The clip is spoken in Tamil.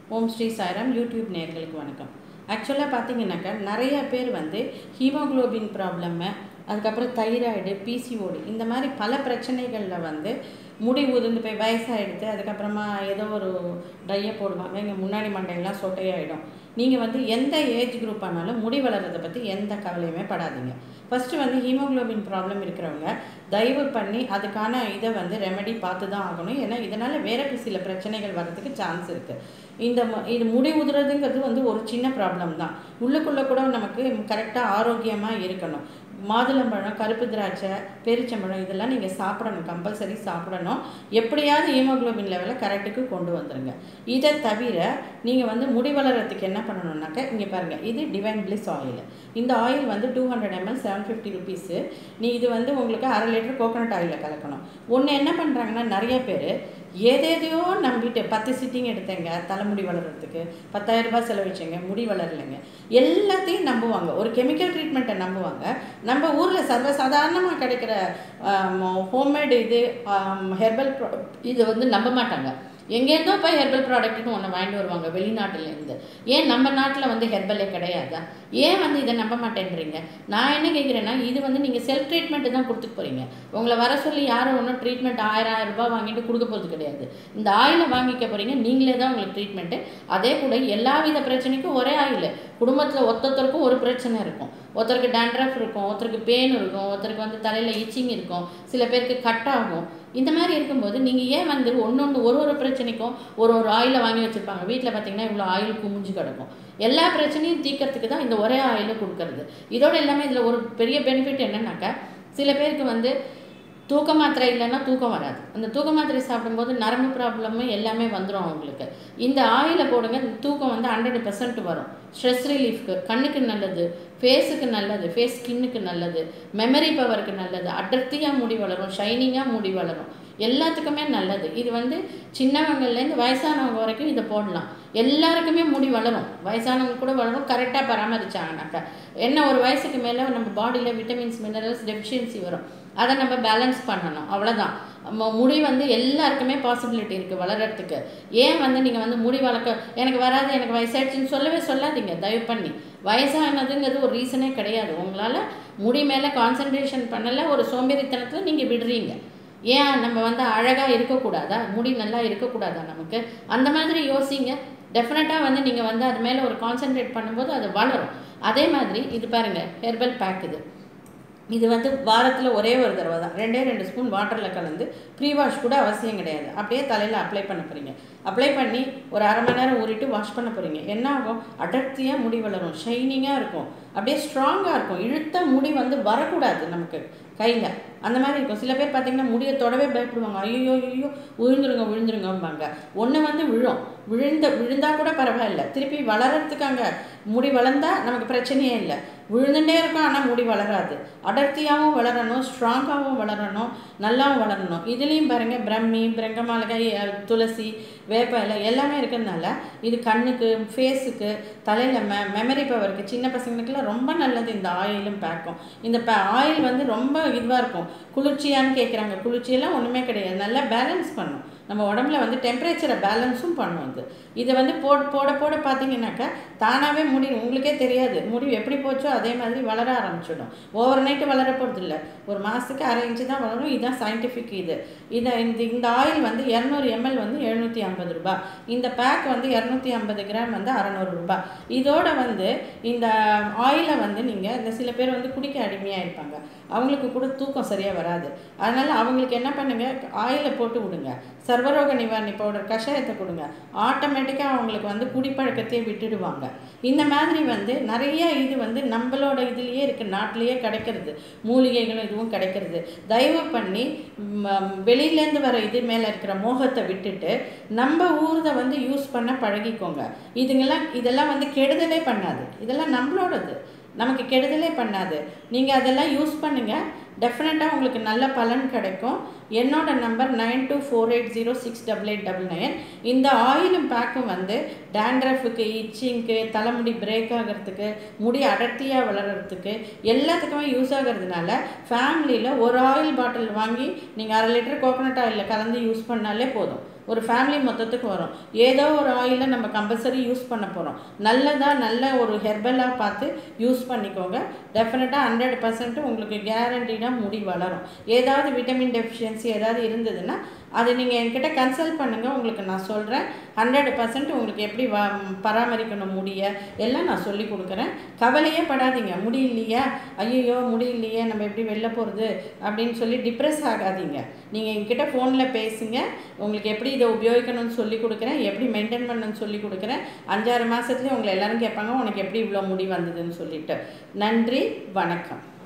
ஓம் ஸ்ரீ சாய்ராம் யூடியூப் நேயர்களுக்கு வணக்கம் ஆக்சுவலாக பார்த்தீங்கன்னாக்கா நிறைய பேர் வந்து ஹீமோகுளோபின் ப்ராப்ளம்மு அதுக்கப்புறம் தைராய்டு பிசிஓடி இந்த மாதிரி பல பிரச்சனைகளில் வந்து முடி உதிர்ந்து போய் வயசாகிடுது அதுக்கப்புறமா ஏதோ ஒரு டையை போடுவாங்க இங்கே முன்னாடி மண்டையெல்லாம் சொட்டையாயிடும் நீங்கள் வந்து எந்த ஏஜ் குரூப் ஆனாலும் முடி வளர்கிறத பற்றி எந்த கவலையுமே படாதீங்க ஃபஸ்ட்டு வந்து ஹீமோகுளோபின் ப்ராப்ளம் இருக்கிறவங்க தயவு பண்ணி அதுக்கான இதை வந்து ரெமெடி பார்த்து தான் ஆகணும் ஏன்னா இதனால் வேற சில பிரச்சனைகள் வர்றதுக்கு சான்ஸ் இருக்குது இந்த ம- இது முடி உதுறதுங்கிறது வந்து ஒரு சின்ன ப்ராப்ளம் தான் உள்ளுக்குள்ளே கூட நமக்கு கரெக்டாக ஆரோக்கியமாக இருக்கணும் மாதுளம்பழம் கருப்பு திராட்சை பெரிச்சம்பழம் இதெல்லாம் நீங்கள் சாப்பிடணும் கம்பல்சரி சாப்பிடணும் எப்படியாவது ஹீமோகுளோபின் லெவலை கரெக்டுக்கு கொண்டு வந்துருங்க இதை தவிர நீங்கள் வந்து முடி வளர்கிறதுக்கு என்ன பண்ணணும்னாக்கா இங்கே பாருங்கள் இது டிவைன் பிளிஸ் ஆயில் இந்த ஆயில் வந்து two hundred ML seven fifty rupees நீ இது வந்து உங்களுக்கு அரை லிட்டர் கோகோனட் ஆயிலில் கலக்கணும் ஒன்று என்ன பண்ணுறாங்கன்னா நிறைய பேர் ஏதேதையோ நம்பிட்டு பத்து சிட்டிங் எடுத்தேங்க தலைமுடி வளர்கிறதுக்கு பத்தாயிரம் ரூபாய் செலவழிச்சேங்க முடி வளரலைங்க எல்லாத்தையும் நம்புவாங்க ஒரு கெமிக்கல் ட்ரீட்மெண்ட்டை நம்புவாங்க நம்ம ஊரில் சர்வசாதாரணமாக கிடைக்கிற ஹோம்மேடு இது ஹெர்பல் இது வந்து நம்ப மாட்டாங்க எங்கேருந்தோ போய் ஹெர்பல் ப்ராடக்ட்னு ஒன்று வாங்கிட்டு வருவாங்க வெளிநாட்டுலேருந்து ஏன் நம்ம நாட்டில் வந்து ஹெர்பலே கிடையாதா ஏன் வந்து இதை நம்ப மாட்டேன்றீங்க நான் என்ன கேட்குறேன்னா இது வந்து நீங்கள் செல்ஃப் ட்ரீட்மெண்ட்டு தான் கொடுத்துட்டு போகிறீங்க உங்களை வர சொல்லி யாரும் ஒன்றும் ட்ரீட்மெண்ட் ஆயிரம் ஆயிரம் ரூபாய் வாங்கிட்டு கொடுக்க போகிறது கிடையாது இந்த ஆயிலை வாங்கிக்க போகிறீங்க நீங்களே தான் உங்களுக்கு ட்ரீட்மெண்ட்டு அதே கூட எல்லா வித பிரச்சனைக்கும் ஒரே ஆயில் குடும்பத்தில் ஒருத்தொருத்தருக்கும் ஒரு பிரச்சனை இருக்கும் ஒருத்தருக்கு டேண்ட்ரஃப் இருக்கும் ஒருத்தருக்கு பெயின் இருக்கும் ஒருத்தருக்கு வந்து தலையில் இச்சிங் இருக்கும் சில பேருக்கு கட் ஆகும் இந்த மாதிரி இருக்கும்போது நீங்கள் ஏன் வந்து ஒன்று ஒன்று ஒரு ஒரு பிரச்சனைக்கும் ஒரு ஒரு ஆயிலை வாங்கி வச்சுருப்பாங்க வீட்டில் பார்த்தீங்கன்னா இவ்வளோ ஆயில் குமிஞ்சு கிடக்கும் எல்லா பிரச்சனையும் தீர்க்கறதுக்கு தான் இந்த ஒரே ஆயிலை கொடுக்கறது இதோட எல்லாமே இதில் ஒரு பெரிய பெனிஃபிட் என்னன்னாக்கா சில பேருக்கு வந்து தூக்க மாத்திரை இல்லைன்னா தூக்கம் வராது அந்த தூக்க மாத்திரை சாப்பிடும்போது நரம்பு ப்ராப்ளமு எல்லாமே வந்துடும் அவங்களுக்கு இந்த ஆயிலை போடுங்க இந்த தூக்கம் வந்து ஹண்ட்ரட் பெர்சன்ட் வரும் ஸ்ட்ரெஸ் ரிலீஃப்க்கு கண்ணுக்கு நல்லது ஃபேஸுக்கு நல்லது ஃபேஸ் ஸ்கின்னுக்கு நல்லது மெமரி பவருக்கு நல்லது அடர்த்தியாக முடி வளரும் ஷைனிங்காக முடி வளரும் எல்லாத்துக்குமே நல்லது இது வந்து சின்னவங்கள்லேருந்து வயசானவங்க வரைக்கும் இதை போடலாம் எல்லாருக்குமே முடி வளரும் வயசானவங்க கூட வளரும் கரெக்டாக பராமரிச்சாங்கனாக்கா என்ன ஒரு வயசுக்கு மேலே நம்ம பாடியில் விட்டமின்ஸ் மினரல்ஸ் டெஃபிஷியன்சி வரும் அதை நம்ம பேலன்ஸ் பண்ணணும் அவ்வளோதான் ம- முடி வந்து எல்லாருக்குமே பாசிபிலிட்டி இருக்குது வளர்கிறதுக்கு ஏன் வந்து நீங்கள் வந்து முடி வளர்க்க எனக்கு வராது எனக்கு வயசாயிடுச்சுன்னு சொல்லவே சொல்லாதீங்க தயவு பண்ணி வயசானதுங்கிறது ஒரு ரீசனே கிடையாது உங்களால் முடி மேலே கான்சன்ட்ரேஷன் பண்ணலை ஒரு சோம்பேறித்தனத்தில் நீங்கள் விடுறீங்க ஏன் நம்ம வந்து அழகாக இருக்கக்கூடாதா முடி நல்லா இருக்கக்கூடாதா நமக்கு அந்த மாதிரி யோசிங்க டெஃபினட்டாக வந்து நீங்கள் வந்து அது மேலே ஒரு கான்சென்ட்ரேட் பண்ணும்போது அது வளரும் அதே மாதிரி இது பாருங்கள் ஹெர்பல் பேக் இது இது வந்து வாரத்தில் ஒரே ஒரு தடவை தான் ரெண்டே ரெண்டு ஸ்பூன் வாட்டரில் கலந்து ப்ரீ வாஷ் கூட அவசியம் கிடையாது அப்படியே தலையில் அப்ளை பண்ண போகிறீங்க அப்ளை பண்ணி ஒரு அரை மணி நேரம் ஊறிட்டு வாஷ் பண்ண போகிறீங்க என்ன ஆகும் அடர்த்தியாக முடி வளரும் ஷைனிங்காக இருக்கும் அப்படியே ஸ்ட்ராங்காக இருக்கும் இழுத்த முடி வந்து வரக்கூடாது நமக்கு கையில் அந்த மாதிரி இருக்கும் சில பேர் பார்த்தீங்கன்னா முடியை தொடவே பயப்படுவாங்க ஐயோ ஐயோ விழுந்துருங்க விழுந்துருங்கம்பாங்க ஒன்று வந்து விழும் விழுந்த விழுந்தா கூட பரவாயில்ல திருப்பி வளர்கிறதுக்காங்க முடி வளர்ந்தா நமக்கு பிரச்சனையே இல்லை விழுந்துட்டே இருக்கும் ஆனால் முடி வளராது அடர்த்தியாகவும் வளரணும் ஸ்ட்ராங்காகவும் வளரணும் நல்லாவும் வளரணும் இதுலேயும் பாருங்கள் பிரம்மி பிரங்கமாலகை அஹ், துளசி வேப்ப இலை எல்லாமே இருக்கிறதுனால இது கண்ணுக்கு ஃபேஸுக்கு தலையில் மெ மெமரி பவருக்கு சின்ன பசங்களுக்குலாம் ரொம்ப நல்லது இந்த ஆயிலும் பேக்கும் இந்த பே ஆயில் வந்து ரொம்ப இதுவாக இருக்கும் குளிர்ச்சியான்னு கேட்குறாங்க குளிர்ச்சியெல்லாம் ஒன்றுமே கிடையாது நல்லா பேலன்ஸ் பண்ணும் நம்ம உடம்புல வந்து டெம்பரேச்சரை பேலன்ஸும் பண்ணும் இது இதை வந்து போட போட போட பார்த்தீங்கன்னாக்கா தானாகவே முடி உங்களுக்கே தெரியாது முடி எப்படி போச்சோ அதே மாதிரி வளர ஆரம்பிச்சிடும் ஓவர் நைட்டு வளர போகிறது இல்லை ஒரு மாதத்துக்கு அரை இன்ச்சு தான் வளரும் இதுதான் சயின்டிஃபிக் இது இதை இந்த இந்த ஆயில் வந்து இரநூறு எம்எல் வந்து எழுநூற்றி ஐம்பது ரூபாய் இந்த பேக் வந்து இரநூத்தி ஐம்பது கிராம் வந்து அறநூறு ரூபாய் இதோட வந்து இந்த ஆயிலை வந்து நீங்கள் இந்த சில பேர் வந்து குடிக்க அடிமையாக இருப்பாங்க அவங்களுக்கு கூட தூக்கம் சரியாக வராது அதனால் அவங்களுக்கு என்ன பண்ணுங்க ஆயிலை போட்டு விடுங்க சர்வரோக நிவாரணி பவுடர் கஷாயத்தை கொடுங்க ஆட்டோமேட்டிக்காக அவங்களுக்கு வந்து குடிப்பழக்கத்தையே விட்டுடுவாங்க இந்த மாதிரி வந்து நிறைய இது வந்து நம்மளோட இதுலேயே இருக்குது நாட்டிலேயே கிடைக்கிறது மூலிகைகளும் இதுவும் கிடைக்கிறது தயவு பண்ணி ம், வெளியிலேருந்து வர இது மேலே இருக்கிற மோகத்தை விட்டுட்டு நம்ம ஊர்தை வந்து யூஸ் பண்ண பழகிக்கோங்க இதுங்கெல்லாம் இதெல்லாம் வந்து கெடுதலே பண்ணாது இதெல்லாம் நம்மளோடது நமக்கு கெடுதலே பண்ணாது நீங்கள் அதெல்லாம் யூஸ் பண்ணுங்கள் டெஃபினட்டாக உங்களுக்கு நல்ல பலன் கிடைக்கும் என்னோட number nine two four eight zero six double eight double nine இந்த ஆயிலும் பேக்கும் வந்து டேண்ட்ரஃபுக்கு இச்சிங்க்கு தலைமுடி பிரேக் ஆகிறதுக்கு முடி அடர்த்தியாக வளர்கிறதுக்கு எல்லாத்துக்குமே யூஸ் ஆகிறதுனால ஃபேமிலியில் ஒரு ஆயில் பாட்டில் வாங்கி நீங்கள் அரை லிட்டர் கோகோனட் ஆயிலில் கலந்து யூஸ் பண்ணாலே போதும் ஒரு ஃபேமிலி மொத்தத்துக்கு வரும் ஏதோ ஒரு ஆயிலை நம்ம கம்பல்சரி யூஸ் பண்ண போகிறோம் நல்லதாக நல்ல ஒரு ஹெர்பலாக பார்த்து யூஸ் பண்ணிக்கோங்க டெஃபினட்டாக ஹண்ட்ரட் பர்சன்ட் உங்களுக்கு கேரண்டீடாக முடி வளரும் ஏதாவது விட்டமின் டெஃபிஷியன்சி ஏதாவது இருந்ததுன்னா அது நீங்கள் என்கிட்ட கன்சல்ட் பண்ணுங்கள் உங்களுக்கு நான் சொல்கிறேன் ஹண்ட்ரட் பர்சன்ட் உங்களுக்கு எப்படி வ பராமரிக்கணும் முடிய எல்லாம் நான் சொல்லி கொடுக்குறேன் கவலையே படாதீங்க முடியலையா ஐயோ முடியலையே நம்ம எப்படி வெளில போகிறது அப்படின்னு சொல்லி டிப்ரெஸ் ஆகாதீங்க நீங்கள் என்கிட்ட ஃபோனில் பேசுங்க உங்களுக்கு எப்படி இதை உபயோகிக்கணும்னு சொல்லி கொடுக்குறேன் எப்படி மெயின்டைன் பண்ணணும்னு சொல்லி கொடுக்குறேன் அஞ்சாறு மாதத்துலேயே உங்களை எல்லாரும் கேட்பாங்க உனக்கு எப்படி இவ்வளோ முடி வந்ததுன்னு சொல்லிட்டு நன்றி வணக்கம்